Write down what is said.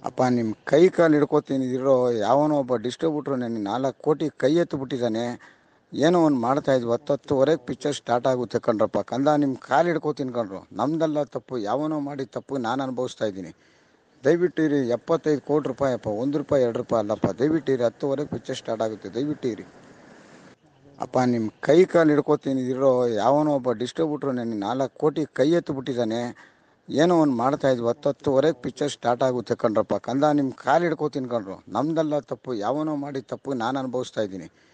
ಅಪ್ಪ ನಿಮ್ಮ ಕೈ ಕಾಲು ಹಿಡ್ಕೋತೀನಿ ಇರೋ ಯಾವನೋ ಒಬ್ಬ ಡಿಸ್ಟ್ರಿಬ್ಯೂಟ್ರು ನನಗೆ ನಾಲ್ಕು ಕೋಟಿ ಕೈ ಎತ್ತು ಬಿಟ್ಟಿದ್ದಾನೆ ಏನೋ ಒಂದು ಮಾಡ್ತಾ ಇದ್ವಿ ಹತ್ತತ್ತುವರೆಗೆ ಪಿಕ್ಚರ್ ಸ್ಟಾರ್ಟ್ ಆಗುತ್ತೆ ಕಣ್ರಪ್ಪ ಕಂದ ನಿಮ್ಮ ಕಾಲು ಹಿಡ್ಕೋತೀನಿ ಕಣ್ರು ನಮ್ದಲ್ಲ ತಪ್ಪು ಯಾವನೋ ಮಾಡಿದ ತಪ್ಪು ನಾನು ಅನುಭವಿಸ್ತಾ ಇದ್ದೀನಿ ದಯವಿಟ್ಟು ಇರಿ ಎಪ್ಪತ್ತೈದು ಕೋಟಿ ರೂಪಾಯಿ ಅಪ್ಪ ಒಂದು ರೂಪಾಯಿ ಎರಡು ರೂಪಾಯಿ ಅಲ್ಲಪ್ಪ ದಯವಿಟ್ಟು ಇರಿ ಹತ್ತುವರೆಗೆ ಪಿಕ್ಚರ್ ಸ್ಟಾರ್ಟ್ ಆಗುತ್ತೆ ದಯವಿಟ್ಟು ಇರಿ ಅಪ್ಪ ನಿಮ್ಮ ಕೈ ಕಾಲು ಹಿಡ್ಕೋತೀನಿ ಇರೋ ಯಾವನೋ ಒಬ್ಬ ಡಿಸ್ಟ್ರಿಬ್ಯೂಟ್ರು ನನಗೆ ನಾಲ್ಕು ಕೋಟಿ ಕೈ ಎತ್ತು ಬಿಟ್ಟಿದ್ದಾನೆ ಏನೋ ಒಂದು ಮಾಡ್ತಾ ಇದ್ವಿ ಹತ್ತತ್ತುವರೆಗೆ ಪಿಕ್ಚರ್ ಸ್ಟಾರ್ಟ್ ಆಗುತ್ತೆ ಕಣ್ರಪ್ಪ ಕಂದ ನಿಮ್ಮ ಕಾಲು ಹಿಡ್ಕೋತೀನಿ ಕಣ್ರು ನಮ್ದಲ್ಲ ತಪ್ಪು ಯಾವನೋ ಮಾಡಿದ ತಪ್ಪು ನಾನು ಅನುಭವಿಸ್ತಾ ಇದ್ದೀನಿ